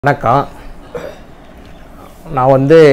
வணக்கம் நான் வந்து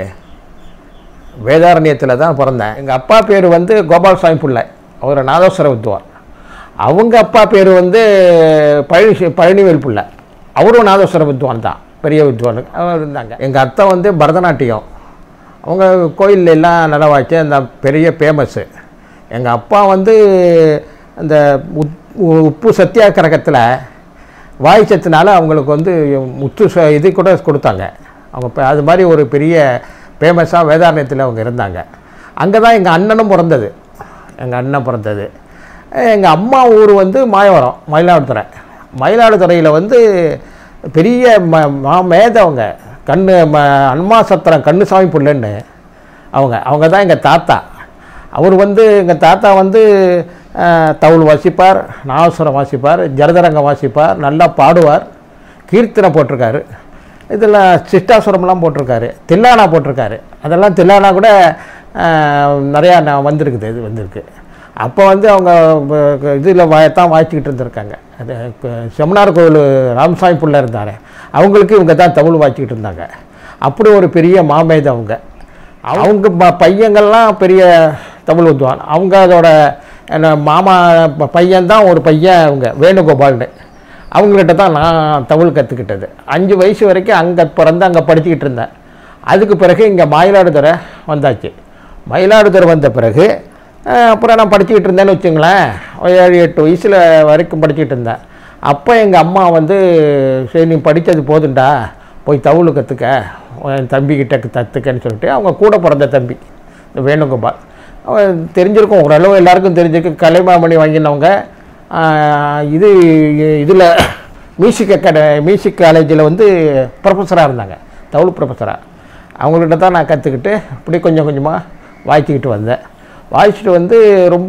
வேதாரண்யத்தில் தான் பிறந்தேன் எங்கள் அப்பா பேர் வந்து கோபாலசாமி பிள்ளை அவர் நாதஸ்வர வித்வான் அவங்க அப்பா பேர் வந்து பழனி பழனிவேல் பிள்ளை அவரும் நாதஸ்வர வித்வான் தான் பெரிய வித்வான் அவர் இருந்தாங்க எங்கள் அத்தை வந்து பரதநாட்டியம் அவங்க கோயில்ல எல்லாம் நல்லா வாய்ச்சி அந்த பெரிய ஃபேமஸ்ஸு எங்கள் அப்பா வந்து அந்த உப்- உப்பு சத்தியாகிரகத்தில் வாய்ச்சத்தினால அவங்களுக்கு வந்து முத்து ச- இது கூட கொடுத்தாங்க அவங்க இப்போ அது மாதிரி ஒரு பெரிய ஃபேமஸாக வேதாரண்யத்தில் அவங்க இருந்தாங்க அங்கே தான் எங்கள் அண்ணனும் பிறந்தது எங்கள் அண்ணன் பிறந்தது எங்கள் அம்மா ஊர் வந்து மாயவரம் மயிலாடுதுறை மயிலாடுதுறையில் வந்து பெரிய ம மா மேதவங்க கண்ணு ம அன்மாசத்திரம் கண்ணுசாமி பிள்ளைன்னு அவங்க அவங்க தான் எங்கள் தாத்தா அவர் வந்து எங்கள் தாத்தா வந்து அஹ், தவுள் வாசிப்பார் நாகசுரம் வாசிப்பார் ஜரதரங்கம் வாசிப்பார் நல்லா பாடுவார் கீர்த்தனை போட்டிருக்காரு இதில் சிஷ்டாசுரம்லாம் போட்டிருக்காரு தில்லானா போட்டிருக்காரு அதெல்லாம் தில்லானா கூட அஹ், நிறையா நான் வந்திருக்குது இது வந்திருக்கு அப்போ வந்து அவங்க இதில் தான் வாய்ச்சிக்கிட்டு இருந்திருக்காங்க அது இப்போ செம்மனார் கோவில் ராமசாமி பிள்ளை இருந்தார் அவங்களுக்கு இவங்க தான் தமிழ் வாய்ச்சிக்கிட்டு இருந்தாங்க அப்படி ஒரு பெரிய மாமேதை அவங்க அவங்க ப- பையங்கள்லாம் பெரிய தமிழ் வித்வான் அவங்க அதோட என்ன மாமா ப- பையன்தான் ஒரு பையன் அவங்க வேணுகோபால்னு அவங்ககிட்ட தான் நான் தமிழ் கற்றுக்கிட்டது அஞ்சு வயசு வரைக்கும் அங்கே பிறந்து அங்கே படிச்சுக்கிட்டு இருந்தேன் அதுக்கு பிறகு இங்கே மயிலாடுதுறை வந்தாச்சு மயிலாடுதுறை வந்த பிறகு அஹ், அப்புறம் நான் படிச்சுக்கிட்டு இருந்தேன்னு வச்சுங்களேன் ஒரு ஏழு எட்டு வயசில் வரைக்கும் படிச்சுக்கிட்டு இருந்தேன் அப்போ எங்கள் அம்மா வந்து சரி நீ படித்தது போதுண்டா போய் தவுள் கற்றுக்க என் தம்பிக்கிட்ட கற்றுக்கன்னு சொல்லிட்டு அவங்க கூட பிறந்த தம்பி இந்த வேணுகோபால் அவன் தெரிஞ்சிருக்கும் ஓரளவு எல்லாருக்கும் தெரிஞ்சிருக்கு கலைமாமணி வாங்கினவங்க ஆஹ், இது இதில் மியூசிக் அகாட மியூசிக் காலேஜில் வந்து ப்ரொஃபஸராக இருந்தாங்க தவுள் ப்ரொஃபஸராக அவங்கள்ட்ட தான் நான் கற்றுக்கிட்டு இப்படி கொஞ்சம் கொஞ்சமாக வாய்ச்சிக்கிட்டு வந்தேன் வாய்ச்சிட்டு வந்து ரொம்ப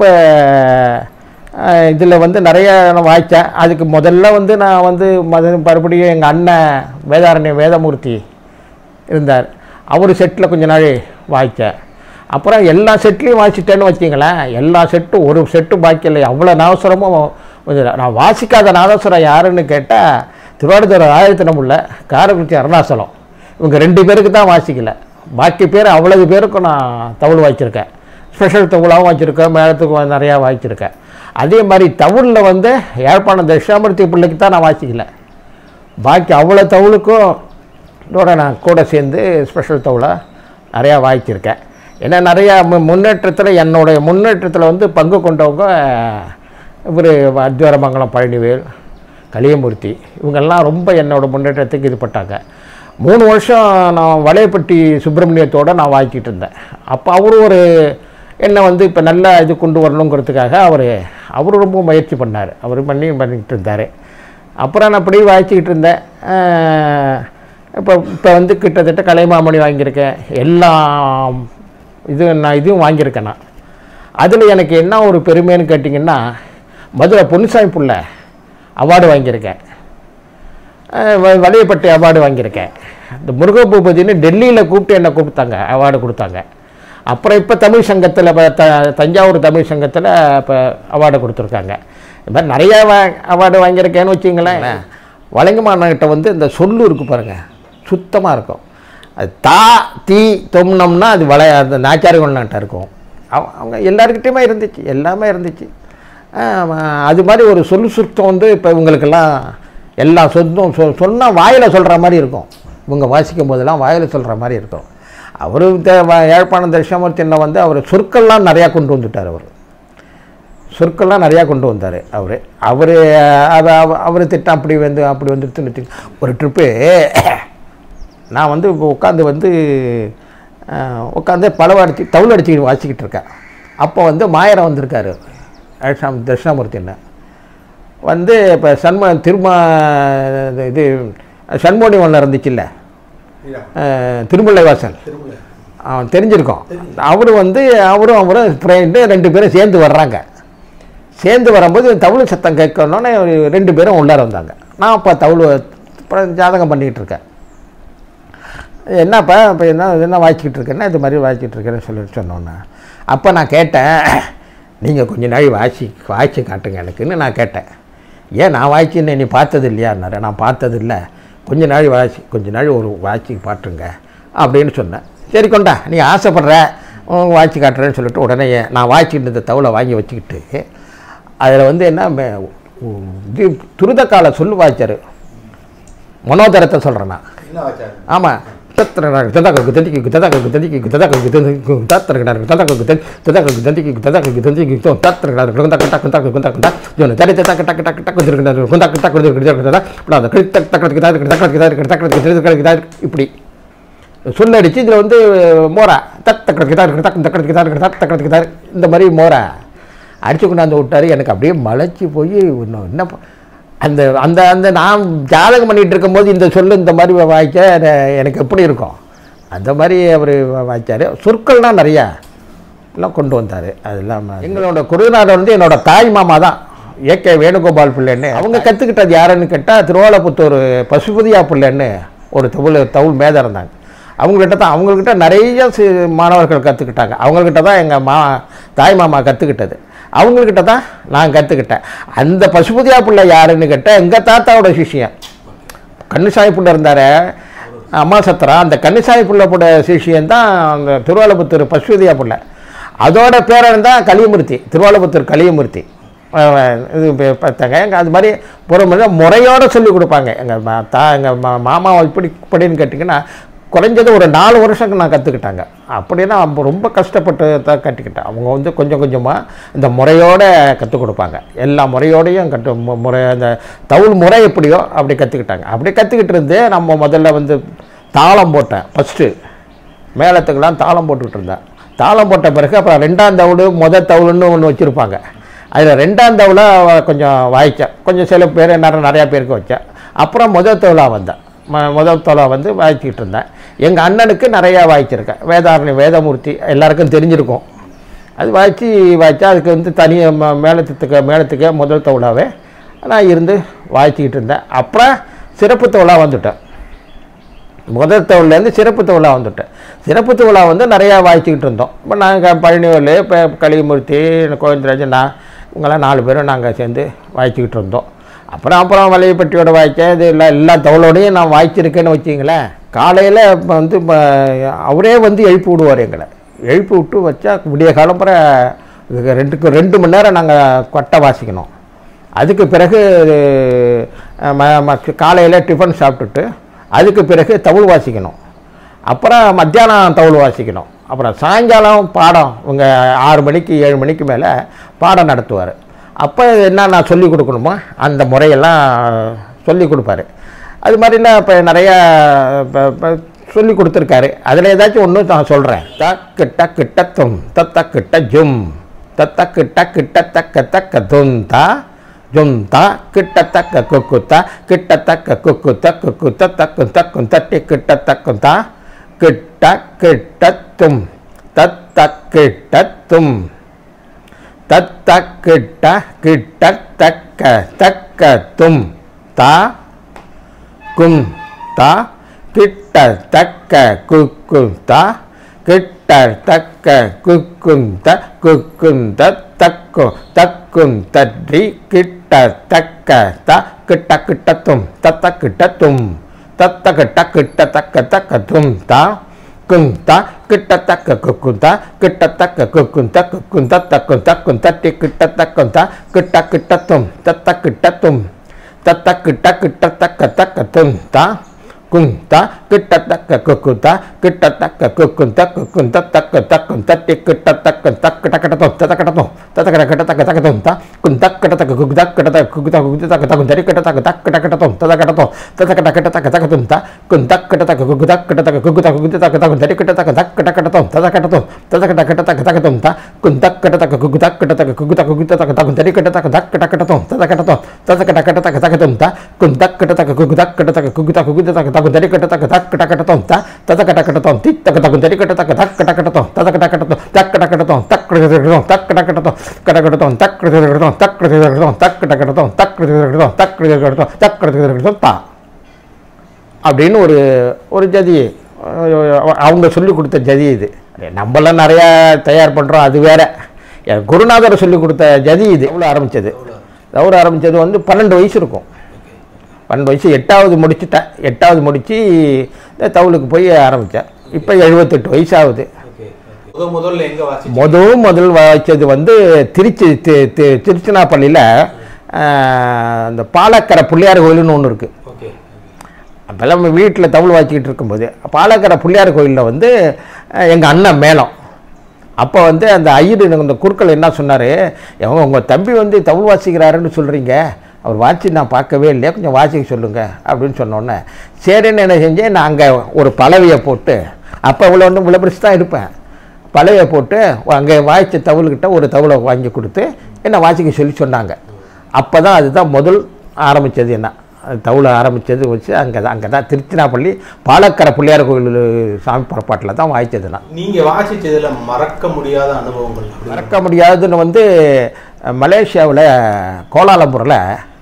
இதில் வந்து நிறைய நான் வாய்ச்சேன் அதுக்கு முதல்ல வந்து நான் வந்து மத மறுபடியும் எங்கள் அண்ணன் வேதாரண்ய வேதமூர்த்தி இருந்தார் அவர் செட்டில் கொஞ்ச நாள் வாய்ச்சேன் அப்புறம் எல்லா செட்லேயும் வாசிட்டேன்னு வச்சிங்களேன் எல்லா செட்டும் ஒரு செட்டு பாக்கி இல்லை அவ்வளோ நாதஸ்வரமும் வந்து நான் வாசிக்காத நாதஸ்வரம் யாருன்னு கேட்டால் திருவாரூர் ஆயிரத்தினமுள்ள காரக்குறிச்சி அருணாசலம் இவங்க ரெண்டு பேருக்கு தான் வாசிக்கல பாக்கி பேர் அவ்வளவு பேருக்கும் நான் தவுள் வாய்ச்சிருக்கேன் ஸ்பெஷல் தவுளாகவும் வாய்ச்சிருக்கேன் மேளத்துக்கு வ- நிறையா வாய்ச்சிருக்கேன் அதே மாதிரி தவுளில் வந்து யாழ்ப்பாணம் தட்சிணாமூர்த்தி பிள்ளைக்கு தான் நான் வாசிக்கல பாக்கி அவ்வளோ தவுளுக்கும் இதோட நான் கூட சேர்ந்து ஸ்பெஷல் தவுளை நிறையா வாய்ச்சிருக்கேன் ஏன்னா நிறையா மு- முன்னேற்றத்தில் என்னுடைய முன்னேற்றத்தில் வந்து பங்கு கொண்டவங்க இவர் அத்வாரமங்கலம் பழனிவேல் கலியமூர்த்தி இவங்கெல்லாம் ரொம்ப என்னோட முன்னேற்றத்துக்கு இது பட்டாங்க மூணு வருஷம் நான் வளையப்பட்டி சுப்பிரமணியத்தோடு நான் வாய்ச்சிட்டு இருந்தேன் அப்போ அவரு ஒரு என்னை வந்து இப்போ நல்லா இது கொண்டு வரணுங்கிறதுக்காக அவர் அவர் ரொம்ப முயற்சி பண்ணார் அவர் பண்ணி பண்ணிக்கிட்டு இருந்தார் அப்புறம் நான் அப்படியே வாய்ச்சிக்கிட்டு இருந்தேன் இப்போ இப்போ வந்து கிட்டத்தட்ட கலைமாமணி வாங்கியிருக்கேன் எல்லாம் இது நான் இதுவும் வாங்கியிருக்கேன் நான் அதில் எனக்கு என்ன ஒரு பெருமைன்னு கேட்டிங்கன்னா மதுரை பொன்னுசாமி புள்ள அவார்டு வாங்கியிருக்கேன் அஹ் வ- வலியப்பட்டி அவார்டு வாங்கியிருக்கேன் இந்த முருக பூபதினு டெல்லியில் கூப்பிட்டு என்னை கூப்பிட்டாங்க அவார்டு கொடுத்தாங்க அப்புறம் இப்போ தமிழ் சங்கத்தில் இப்போ த தஞ்சாவூர் தமிழ் சங்கத்தில் இப்போ அவார்டு கொடுத்துருக்காங்க இது மாதிரி நிறையா வா அவார்டு வாங்கியிருக்கேன்னு வச்சிங்களேன் வழங்குமானகிட்ட வந்து இந்த சொல்லு இருக்கு பாருங்கள் சுத்தமாக இருக்கும் அது தா தீ தொம்னம்னா அது வள அந்த நாச்சாரிகள்கிட்ட இருக்கும் அவ- அவங்க எல்லாருக்கிட்டையுமே இருந்துச்சு எல்லாமே இருந்துச்சு ஆமா, அது மாதிரி ஒரு சொல்லு சுத்தம் வந்து இப்போ இவங்களுக்கெல்லாம் எல்லா சொந்தம் சொ சொன்னால் வாயில் சொல்கிற மாதிரி இருக்கும் இவங்க வாசிக்கும் போதெல்லாம் வாயில் சொல்கிற மாதிரி இருக்கும் அவர் யாழ்ப்பாணம் தட்சிணாமூர்த்தி என்ன வந்து அவர் சொற்கள்லாம் நிறையா கொண்டு வந்துட்டார் அவர் சொற்கள்லாம் நிறையா கொண்டு வந்தார் அவர் அவர் அவர் திட்டம் அப்படி வந்து அப்படி வந்துடுத்துன்னு வச்சு ஒரு ட்ரிப்பு நான் வந்து இப்போ உட்காந்து வந்து உட்காந்து பழவ அடிச்சு தவுள் அடிச்சு வாசிக்கிட்டு இருக்கேன் அப்போ வந்து மாயரம் வந்திருக்காரு தட்சிணா தட்சிணாமூர்த்தின்னு வந்து இப்போ சண்ம திருமா இது சண்முகி ஒன்று இருந்துச்சுல்ல அஹ், திருமுல்லை வாசல் அவன் தெரிஞ்சிருக்கோம் அவர் வந்து அவரும் அவரும் ஃப்ரெண்டு ரெண்டு பேரும் சேர்ந்து வர்றாங்க சேர்ந்து வரும்போது தவுள் சத்தம் கேட்கணுன்னே ரெண்டு பேரும் உள்ளார வந்தாங்க நான் இப்போ தவுள் அப்புறம் ஜாதகம் பண்ணிகிட்டு இருக்கேன் என்னப்பா இப்போ என்ன என்ன வாய்ச்சிக்கிட்டு இருக்கேன்னா இது மாதிரி வாய்ச்சிட்டு இருக்கேன்னு சொல்லிட்டு சொன்னோன்னே அப்போ நான் கேட்டேன் நீங்கள் கொஞ்ச நாள் வாய்ச்சி வாய்ச்சி காட்டுங்க எனக்குன்னு நான் கேட்டேன் ஏன் நான் வாய்ச்சின்னு நீ பார்த்தது இல்லையான்னாரு நான் பார்த்தது இல்லை கொஞ்ச நாள் வாசி கொஞ்ச நாள் ஒரு வாட்சி பாட்டுருங்க அப்படின்னு சொன்னேன் சரி கொண்டா நீ ஆசைப்படுற உன் வாட்சி காட்டுறேன்னு சொல்லிட்டு உடனே நான் வாய்ச்சிக்கிட்டு இருந்த தவளை வாங்கி வச்சுக்கிட்டு அதில் வந்து என்ன மே- இது துரிதக்கால சொல்லு வாய்ச்சார் மனோதரத்தை சொல்கிறேன் நான் என்ன வச்சாரு ஆமாம் தத்திரனாக தந்தாக்கு தந்திக்கு தந்தாக்கு தந்திக்கு தந்தாக்கு தந்திக்கு தத்திரனாக தந்தாக்கு தந்தி தந்தாக்கு தந்திக்கு தந்தாக்கு தந்திக்கு தோ தத்திரனாக குந்தாக்கு டக்கு டக்கு குந்தாக்கு டா ஜோன தரி டக்கு டக்கு டக்கு டக்கு திருக்குறாரு குந்தாக்கு டக்கு திருக்குறாரு தந்தா இப்படி அந்த கிட்ட டக்கு டக்கு டக்கு டக்கு டக்கு டக்கு டக்கு டக்கு இப்படி சொல்லடிச்சு இதில் வந்து மோரா தத்த கிடக்கு தக்கு டக்கு டக்கு டக்கு தத்த கிடக்கு இந்த மாதிரி மோரா அடிச்சு கொண்டாந்து விட்டாரு எனக்கு அப்படியே மலைச்சு போய் இன்னும் என்ன ப- அந்த அந்த அந்த நான் ஜாதகம் பண்ணிகிட்டு இருக்கும்போது இந்த சொல்லு இந்த மாதிரி வாய்க்க என- எனக்கு எப்படி இருக்கும் அந்த மாதிரி அவர் வாய்ச்சார் சொற்கள்லாம் நிறையா எல்லாம் கொண்டு வந்தார் அது இல்லாமல் எங்களோட குருநாதர் வந்து என்னோட தாய் மாமா தான் ஏகே வேணுகோபால் பிள்ளைன்னு அவங்க கற்றுக்கிட்டது யாருன்னு கேட்டால் திருவாலப்புத்தூர் பசுபதியா பிள்ளைன்னு ஒரு தவுள் தவுள் மேதம் இருந்தாங்க அவங்கக்கிட்ட தான் அவங்கக்கிட்ட நிறைய சி- மாணவர்கள் கற்றுக்கிட்டாங்க அவங்கக்கிட்ட தான் எங்கள் மா தாய் மாமா கற்றுக்கிட்டது அவங்கக்கிட்ட தான் நான் கற்றுக்கிட்டேன் அந்த பசுபதியா பிள்ளை யாருன்னு கேட்டால் எங்கள் தாத்தாவோட சிஷ்யன் கண்ணுசாமி பிள்ளை இருந்தார் அம்மா சத்திரம் அந்த கண்ணுசாமி பிள்ளை கூட சிஷியன் தான் அந்த திருவாலபுத்தூர் பசுவதியா பிள்ளை அதோட பேரன் தான் கலியமூர்த்தி திருவாலபுத்தூர் கலியமூர்த்தி அஹ் இது பே- பார்த்தாங்க எங்கள் அது மாதிரி புறமுறை முறையோடு சொல்லி கொடுப்பாங்க எங்கள் தா எங்கள் மா மாமா இப்படி இப்படின்னு கேட்டிங்கன்னா குறைஞ்சது ஒரு நாலு வருஷம் நான் கற்றுக்கிட்டாங்க அப்படின்னா அப்ப ரொம்ப கஷ்டப்பட்டு தான் கற்றுக்கிட்டேன் அவங்க வந்து கொஞ்சம் கொஞ்சமாக இந்த முறையோடு கற்றுக் கொடுப்பாங்க எல்லா முறையோடையும் கற்று மு- முறை அந்த தவுள் முறை எப்படியோ அப்படி கற்றுக்கிட்டாங்க அப்படி கற்றுக்கிட்டு இருந்து நம்ம முதல்ல வந்து தாளம் போட்டேன் ஃபஸ்ட்டு மேளத்துக்கெல்லாம் தாளம் போட்டுக்கிட்டு இருந்தேன் தாளம் போட்ட பிறகு அப்புறம் ரெண்டாம் தவுள் முதல் தவுளுன்னு ஒன்று வச்சுருப்பாங்க அதில் ரெண்டாம் தவுளை கொஞ்சம் வாய்ச்சேன் கொஞ்சம் சில பேர் நிறைய நிறையா பேருக்கு வச்சேன் அப்புறம் முதல் தவுளா வந்தேன் ம முதல் தவுளா வந்து வாய்ச்சிக்கிட்டு இருந்தேன் எங்கள் அண்ணனுக்கு நிறையா வாய்ச்சிருக்கேன் வேதாரணி வேதமூர்த்தி எல்லாருக்கும் தெரிஞ்சிருக்கும் அது வாய்ச்சி வாய்ச்சா அதுக்கு வந்து தனியாக ம மேளத்துக்கு மேளத்துக்கு முதல் தவுளாவே நான் இருந்து வாய்ச்சிக்கிட்டு இருந்தேன் அப்புறம் சிறப்பு தவுளா வந்துட்டேன் முதல் தவுலேருந்து சிறப்பு தவுளா வந்துட்டேன் சிறப்பு தவுளா வந்து நிறையா வாய்ச்சிக்கிட்டு இருந்தோம் இப்போ நாங்கள் பழனிவேலு இப்போ கலிமூர்த்தி கோவிந்தராஜன் நான் இவங்கெல்லாம் நாலு பேரும் நாங்கள் சேர்ந்து வாய்ச்சிக்கிட்டு இருந்தோம் அப்புறம் அப்புறம் வலையப்பட்டியோட வாய்ச்சேன் இது இல்லை எல்லா தவுளோடையும் நான் வாய்ச்சிருக்கேன்னு வச்சிங்களேன் காலையில் இப்போ வந்து இப்போ அவரே வந்து எழுப்பி விடுவார் எங்களை எழுப்பி விட்டு வச்சா விடிய காலம்புற ரெண்டுக்கு ரெண்டு மணி நேரம் நாங்கள் கொட்டை வாசிக்கணும் அதுக்கு பிறகு காலையில் டிஃபன் சாப்பிட்டுட்டு அதுக்கு பிறகு தவுள் வாசிக்கணும் அப்புறம் மத்தியானம் தவுள் வாசிக்கணும் அப்புறம் சாயங்காலம் பாடம் இவங்க ஆறு மணிக்கு ஏழு மணிக்கு மேலே பாடம் நடத்துவார் அப்போ என்ன நான் சொல்லி கொடுக்கணுமோ அந்த முறையெல்லாம் சொல்லி கொடுப்பாரு அது மாதிரிலாம் இப்போ நிறையா சொல்லி கொடுத்துருக்காரு அதில் ஏதாச்சும் ஒன்று நான் சொல்கிறேன் தக்கு டக்கு டத்தும் தத்த கிட்ட ஜும் தத்த கிட்ட கிட்ட தக்க தக்க தும் தா ஜும் தா கிட்ட தக்க குக்குத்தா கிட்ட தக்க குக்குத்த குக்குத்த தக்கும் தக்கும் தட்டி கிட்ட தக்கும் தா கிட்ட கிட்டத்தும் தத்த கிட்டத்தும் தத்த கிட்ட கிட்ட தக்க தக்க தும் தா கும் தா கிட்ட தக்க குக்கும் தா கிட்ட தக்க குக்கும் த குக்கும் த தக்கு தக்கும் தற்றி கிட்ட தக்க த கிட்ட கிட்டத்தும் தத்த கிட்டத்தும் தத்த கிட்ட கிட்ட தக்க தக்க தும் தா குங் தா கிட்ட தக்க குக்கும் தா கிட்ட தக்க குக்கும் த குக்கும் த தக்கும் தக்கும் தட்டி கிட்ட தக்கும் தா கிட்ட கிட்டத்தும் தத்த கிட்டத்தும் தத்த கிட்ட கிட்ட தக்க தக்க தும் தா குங் தா கிட்ட தக்க குக்கும் தா கிட்ட தக்க குக்கும் த குக்கும் த தக்க தக்கும் தட்டி கிட்ட தக்கும் தக்க டக்க டத்தும் தத்த கடத்தும் தத்த கட கிட்ட தக்க தக்கத்தும் தா குங் தக்க கிட்ட தக்க குக்கு தக்க கிட்ட தக்க குக்கு தக்க குக்கு தக்க தக்கும் தரி கிட்ட தக்க தக்க டக்க டத்தும் தத கடத்தும் தத கட கிட்ட தக்க தக்கத்தும் தா குங் தக்க கிட்ட தக்க குக்கு தக்க கிட்ட தக்க குக்கு தக்க குக்கு தக்க தக்கும் தரி கிட்ட தக்க தக்க டக்க டத்தும் தத கடத்தும் தத கட கிட்ட தக்க தக்கத்தும் தா குங் தக்க கிட்ட தக்க குக்கு தக்க கிட்ட தக்க குக்கு தக்க குக்கு தக்க தக்கும் தரி கிட்ட தக்க தக்க டக்க டத்தும் தத கடத்தும் தத கட கிட்ட தக்க தக்கத்தும் தா குங் தக்க கிட்ட தக்க குக்கு தக்க கிட்ட தக்க குக்கு தக்க குக்கு தக்க தக்கும் தரி கிட்ட தக்க தக்க டக்க டத்தும் தா தத கட கிட்டத்தும் தி தக்க தக்கும் தரி கிட்ட தக்க தக்க டக்க டத்தும் தத கட கிட்டத்தும் தக்க டக்க டத்தும் தக்க டக்கத்தும் தக்க டக்க டத்தும் கட கிட்டத்தும் தக்க டக்கத்தும் தக்க டக்கத்தும் தக்க டக்கத்தும் தக்க டக்கத்தும் தக்க டக்கத்தும் தக்க டக்கத்தும் தா அப்படின்னு ஒரு ஒரு ஜதி அஹ் அவங்க சொல்லி கொடுத்த ஜதி இது நம்மளாம் நிறையா தயார் பண்ணுறோம் அது வேற என் குருநாதர் சொல்லி கொடுத்த ஜதி இது எவ்வளோ ஆரம்பித்தது தவிர ஆரம்பித்தது வந்து பன்னெண்டு வயசு இருக்கும் பன்னெண்டு வயசு எட்டாவது முடிச்சுட்டேன் எட்டாவது முடித்து இந்த தவுளுக்கு போய் ஆரம்பித்தேன் இப்போ எழுபத்தெட்டு வயசு ஆகுது ஓகே முத முதல்ல எங்க வாசி முதல் முதல் வாய்ச்சது வந்து திருச்சி தி- தி- திருச்சினாப்பள்ளியில் இந்த பாலக்கரை பிள்ளையார் கோயில்னு ஒன்று இருக்குது ஓகே அப்போல்லாம் நம்ம வீட்டில் தவுள் வாய்ச்சிக்கிட்டு இருக்கும்போது பாலக்கரை பிள்ளையார் கோயிலில் வந்து எங்கள் அண்ணன் மேளம் அப்போ வந்து அந்த ஐயரு இந்த குறுக்கள் என்ன சொன்னார் எவங்க உங்கள் தம்பி வந்து தவுள் வாசிக்கிறாருன்னு சொல்கிறீங்க அவர் வாட்சி நான் பார்க்கவே இல்லையா கொஞ்சம் வாசிக்க சொல்லுங்கள் அப்படின்னு சொன்னோன்னே சரின்னு என்ன செஞ்சேன் நான் அங்கே ஒரு பலவையை போட்டு அப்போ இவ்வளோ ஒன்று இவ்வளோ பெருசு தான் இருப்பேன் பலவையை போட்டு அங்கே வாய்ச்ச தவுள்கிட்ட ஒரு தவுளை வாங்கி கொடுத்து என்ன வாசிக்க சொல்லி சொன்னாங்க அப்போ தான் அதுதான் முதல் ஆரம்பித்தது என்ன தவுளை ஆரம்பித்தது வச்சு அங்கே தான் அங்கே தான் திருச்சினாப்பள்ளி பாலக்கரை பிள்ளையார் கோயில் சாமி புறப்பாட்டில் தான் வாய்ச்சது நான் நீங்க வாசிச்சதுல மறக்க முடியாத அனுபவங்கள் அப்படி மறக்க முடியாதுன்னு வந்து மலேசியாவில் கோலாலம்பூரில்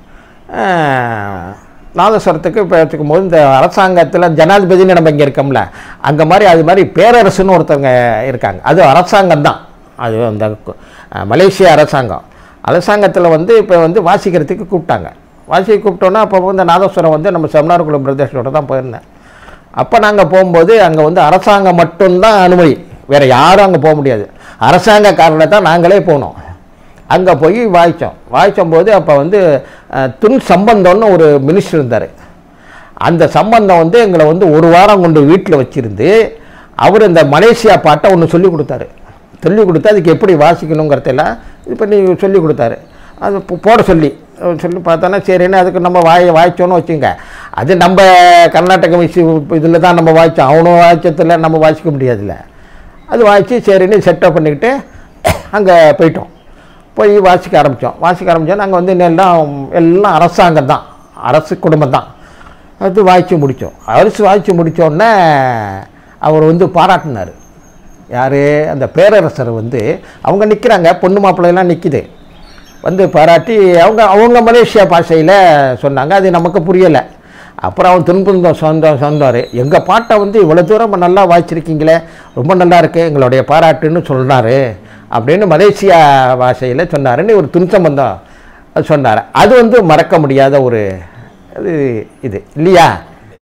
நாதஸ்வரத்துக்கு இப்போ வச்சுக்கும்போது இந்த அரசாங்கத்தில் ஜனாதிபதினு நம்ம இங்கே இருக்கோம்ல அங்கே மாதிரி அது மாதிரி பேரரசுன்னு ஒருத்தவங்க இருக்காங்க அது அரசாங்கம் தான் அது அந்த அஹ், மலேசிய அரசாங்கம் அரசாங்கத்தில் வந்து இப்போ வந்து வாசிக்கிறதுக்கு கூப்பிட்டாங்க வாசிக்க கூப்பிட்டோன்னா அப்போ வந்து நாதஸ்வரம் வந்து நம்ம செமினார்குள்ள பிரதேசத்தோட தான் போயிருந்தேன் அப்போ நாங்கள் போகும்போது அங்கே வந்து அரசாங்கம் மட்டும்தான் அனுமதி வேறு யாரும் அங்கே போக முடியாது அரசாங்கக்காரனை தான் நாங்களே போனோம் அங்கே போய் வாய்ச்சோம் வாய்ச்சும் போது அப்போ வந்து அஹ், துன் சம்பந்தம்னு ஒரு மினிஸ்டர் இருந்தார் அந்த சம்பந்தம் வந்து எங்களை வந்து ஒரு வாரம் கொண்டு வீட்டில் வச்சுருந்து அவர் இந்த மலேசியா பாட்டை ஒன்று சொல்லி கொடுத்தாரு சொல்லி கொடுத்து அதுக்கு எப்படி வாசிக்கணுங்கிறதெல்லாம் இது பண்ணி சொல்லி கொடுத்தாரு அது போ- போட சொல்லி அஹ் சொல்லி பார்த்தோன்னா சரின்னு அதுக்கு நம்ம வாய வாய்ச்சோன்னு வச்சுங்க அது நம்ம கர்நாடக மியூசிக் இதில் தான் நம்ம வாய்ச்சோம் அவனும் வாய்ச்சத்தில் நம்ம வாசிக்க முடியாதுல்ல அது வாய்ச்சி சரின்னு செட்டப் பண்ணிக்கிட்டு அங்கே போயிட்டோம் போய் வாசிக்க ஆரம்பித்தோம் வாசிக்க ஆரம்பித்தோம் நாங்கள் வந்து எல்லாம் எல்லாம் அரசாங்கம் தான் அரசு குடும்பம் தான் அது வாய்ச்சி முடித்தோம் அரசு வாய்ச்சி முடித்தோடனே அவர் வந்து பாராட்டினார் யார் அந்த பேரரசர் வந்து அவங்க நிற்கிறாங்க பொண்ணு மாப்பிள்ளையெல்லாம் நிற்கிது வந்து பாராட்டி அவங்க அவங்க மலேசியா பாஷையில் சொன்னாங்க அது நமக்கு புரியலை அப்புறம் அவன் துன்புந்தம் சொந்தம் சொந்தார் எங்கள் பாட்டை வந்து இவ்வளோ தூரம் நல்லா வாய்ச்சிருக்கீங்களே ரொம்ப நல்லா இருக்கு எங்களுடைய பாராட்டுன்னு சொன்னார் அப்படின்னு மலேசியா பாஷையில் சொன்னாருன்னு ஒரு துன்சம்பந்தம் சொன்னார் அது வந்து மறக்க முடியாத ஒரு இது இது இல்லையா